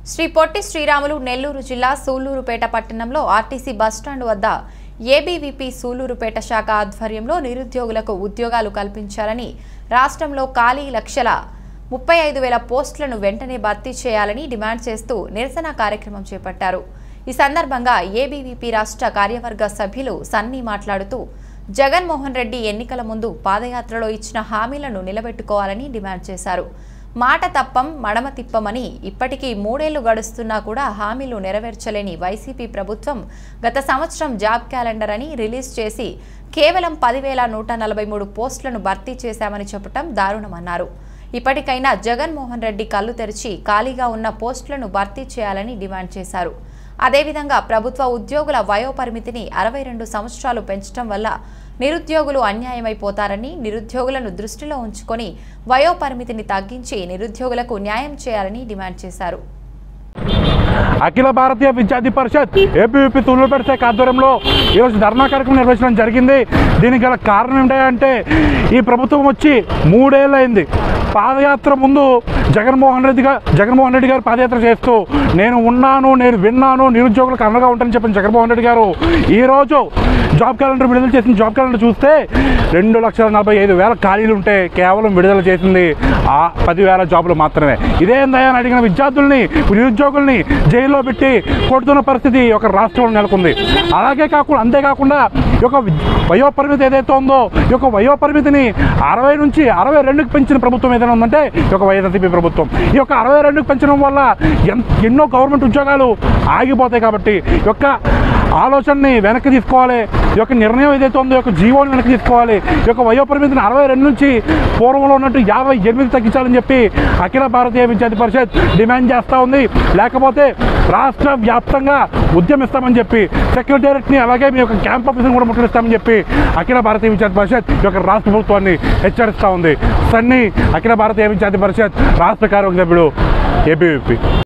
శ్రీ పొట్టి శ్రీరాములు నెల్లూరు జిల్లా సూళ్లూరుపేట పట్టణంలో RTC bus stand వద్ద ఏబీవీపీ సూళ్లూరుపేట శాఖ ఆధ్వర్యంలో నిరుద్యోగులకు ఉద్యోగాలు కల్పించాలని రాష్ట్రంలో ఖాళీ లక్షల ముప్పై ఐదు వేల పోస్టులను వెంటనే భర్తీ చేయాలని డిమాండ్ చేస్తూ నిరసన కార్యక్రమం చేపట్టారు ఈ సందర్భంగా ఏబీవీపీ రాష్ట్ర కార్యవర్గ సభ్యులు సన్నీ మాట్లాడుతూ జగన్మోహన్ రెడ్డి ఎన్నికల ముందు పాదయాత్రలో ఇచ్చిన హామీలను నిలబెట్టుకోవాలని డిమాండ్ చేశారు మాట తప్పం మడమ తిప్పమని ఇప్పటికీ మూడేళ్లు గడుస్తున్నా కూడా హామీలు నెరవేర్చలేని వైసీపీ ప్రభుత్వం గత సంవత్సరం జాబ్ క్యాలెండర్ అని రిలీజ్ చేసి కేవలం పదివేల నూట నలభై మూడు పోస్టులను భర్తీ చేశామని చెప్పటం దారుణమన్నారు ఇప్పటికైనా జగన్మోహన్ రెడ్డి కళ్ళు తెరిచి ఖాళీగా ఉన్న పోస్టులను భర్తీ చేయాలని డిమాండ్ చేశారు అదేవిధంగా ప్రభుత్వ ఉద్యోగుల వయోపరిమితిని అరవై రెండు సంవత్సరాలు పెంచడం వల్ల నిరుద్యోగులు అన్యాయమైపోతారని నిరుద్యోగులను దృష్టిలో ఉంచుకొని వయోపరిమితిని తగ్గించి నిరుద్యోగులకు న్యాయం చేయాలని డిమాండ్ చేశారు అఖిల భారతీయ విద్యార్థి పరిషత్ ఏపీయూపీ తూర్పుపేట శాఖ ఆధ్వర్యంలో ఈరోజు ధర్నా కార్యక్రమం నిర్వహించడం జరిగింది దీనికి గల కారణం ఏంటంటే ఈ ప్రభుత్వం వచ్చి మూడేళ్ళైంది పాదయాత్ర ముందు జగన్మోహన్ రెడ్డి గారు జగన్మోహన్ రెడ్డి గారు పాదయాత్ర చేస్తూ నేను ఉన్నాను నేను విన్నాను నిరుద్యోగులకు అండగా ఉంటానని చెప్పిన జగన్మోహన్ రెడ్డి గారు ఈరోజు జాబ్ క్యాలెండర్ విడుదల చేసిన జాబ్ క్యాలెండర్ చూస్తే రెండు లక్షల నలభై ఐదు వేల ఖాళీలు ఉంటే కేవలం విడుదల చేసింది ఆ పదివేల జాబులు మాత్రమే ఇదేందయ్యా అని అడిగిన విద్యార్థుల్ని నిరుద్యోగుల్ని జైల్లో పెట్టి కొడుతున్న పరిస్థితి ఈ యొక్క రాష్ట్రంలో నెలకొంది అలాగే కాకుండా అంతేకాకుండా ఈ యొక్క వి- వయోపరిమితి ఏదైతే ఉందో ఈ యొక్క వయోపరిమితిని అరవై నుంచి అరవై రెండుకి పెంచిన ప్రభుత్వం ఏదైనా ఉందంటే ఈ యొక్క వైఎస్ఆర్సీపీ ప్రభుత్వం ఈ యొక్క అరవై రెండుకి పెంచడం వల్ల ఎన్- ఎన్నో గవర్నమెంట్ ఉద్యోగాలు ఆగిపోతాయి కాబట్టి ఈ యొక్క ఆలోచనని వెనక్కి తీసుకోవాలి ఈ యొక్క నిర్ణయం ఏదైతే ఉందో ఈ యొక్క జీవోని వెనక్కి తీసుకోవాలి ఈ యొక్క వయోపరిమితిని అరవై రెండు నుంచి పూర్వంలో ఉన్నట్టు యాభై ఎనిమిది తగ్గించాలని చెప్పి అఖిల భారతీయ విద్యార్థి పరిషత్ డిమాండ్ చేస్తూ ఉంది లేకపోతే రాష్ట్ర వ్యాప్తంగా ఉద్యమిస్తామని చెప్పి సెక్రటేరియట్ని అలాగే మీ యొక్క క్యాంప్ ఆఫీస్ని కూడా ముట్టడిస్తామని చెప్పి అఖిల భారతీయ విద్యార్థి పరిషత్ ఈ యొక్క రాష్ట్ర ప్రభుత్వాన్ని హెచ్చరిస్తూ ఉంది సన్నీ అఖిల భారతీయ విద్యార్థి పరిషత్ రాష్ట్ర కార్యవర్గ సభ్యుడు ఏబీవీపీ